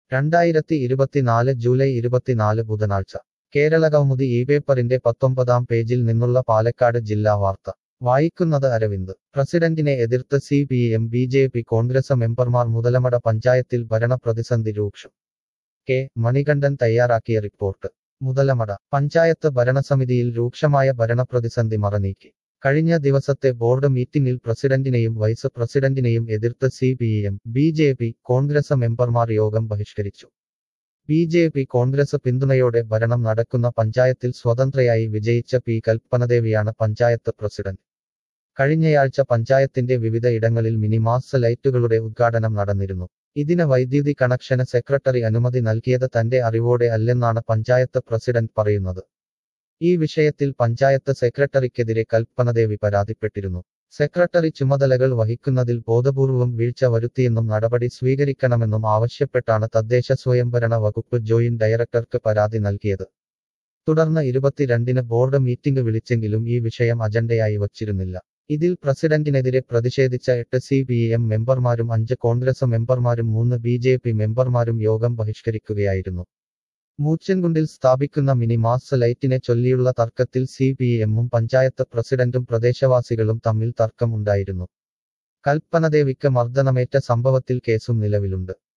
രണ്ടായിരത്തി ഇരുപത്തിനാല് ജൂലൈ ഇരുപത്തിനാല് ബുധനാഴ്ച കേരള കൗമുദി ഈ പേപ്പറിന്റെ പത്തൊമ്പതാം പേജിൽ നിന്നുള്ള പാലക്കാട് ജില്ലാ വാർത്ത വായിക്കുന്നത് അരവിന്ദ് പ്രസിഡന്റിനെ എതിർത്ത് C P M B J P Congress മെമ്പർമാർ മുതലമട പഞ്ചായത്തിൽ ഭരണപ്രതിസന്ധി രൂക്ഷം കെ മണികണ്ഠൻ തയ്യാറാക്കിയ റിപ്പോർട്ട് മുതലമട പഞ്ചായത്ത് ഭരണസമിതിയിൽ രൂക്ഷമായ ഭരണപ്രതിസന്ധി മറനീക്കി കഴിഞ്ഞ ദിവസത്തെ ബോർഡ് മീറ്റിംഗിൽ പ്രസിഡന്റിനെയും വൈസ് പ്രസിഡന്റിനെയും എതിർത്ത് C P M B J P Congress മെമ്പർമാർ യോഗം ബഹിഷ്കരിച്ചു ബി ജെ പി കോൺഗ്രസ് പിന്തുണയോടെ ഭരണം നടക്കുന്ന പഞ്ചായത്തിൽ സ്വതന്ത്രയായി വിജയിച്ച പി കൽപ്പനദേവിയാണ് പഞ്ചായത്ത് പ്രസിഡന്റ് കഴിഞ്ഞയാഴ്ച പഞ്ചായത്തിന്റെ വിവിധ ഇടങ്ങളിൽ മിനിമാസ് ലൈറ്റുകളുടെ ഉദ്ഘാടനം നടന്നിരുന്നു ഇതിന് വൈദ്യുതി കണക്ഷന് സെക്രട്ടറി അനുമതി നൽകിയത് തന്റെ അറിവോടെ അല്ലെന്നാണ് പഞ്ചായത്ത് പ്രസിഡന്റ് പറയുന്നത് ഈ വിഷയത്തിൽ പഞ്ചായത്ത് സെക്രട്ടറിക്കെതിരെ കൽപ്പനദേവി പരാതിപ്പെട്ടിരുന്നു സെക്രട്ടറി ചുമതലകൾ വഹിക്കുന്നതിൽ ബോധപൂർവം വീഴ്ച വരുത്തിയെന്നും നടപടി സ്വീകരിക്കണമെന്നും ആവശ്യപ്പെട്ടാണ് തദ്ദേശ സ്വയംഭരണ വകുപ്പ് ജോയിന്റ് ഡയറക്ടർക്ക് പരാതി നൽകിയത് തുടർന്ന് ഇരുപത്തിരണ്ടിന് ബോർഡ് മീറ്റിംഗ് വിളിച്ചെങ്കിലും ഈ വിഷയം അജണ്ടയായി വച്ചിരുന്നില്ല ഇതിൽ പ്രസിഡന്റിനെതിരെ പ്രതിഷേധിച്ച എട്ട് സി പി എം മെമ്പർമാരും അഞ്ച് കോൺഗ്രസ് മെമ്പർമാരും മൂന്ന് ബി ജെ പി മെമ്പർമാരും യോഗം ബഹിഷ്കരിക്കുകയായിരുന്നു മൂച്ചൻകുണ്ടിൽ സ്ഥാപിക്കുന്ന മിനി മാസ് ലൈറ്റിനെ ചൊല്ലിയുള്ള തർക്കത്തിൽ സി പി എമ്മും പഞ്ചായത്ത് പ്രസിഡന്റും പ്രദേശവാസികളും തമ്മിൽ തർക്കം ഉണ്ടായിരുന്നു കൽപ്പനദേവിക്ക് മർദ്ദനമേറ്റ സംഭവത്തിൽ കേസും നിലവിലുണ്ട്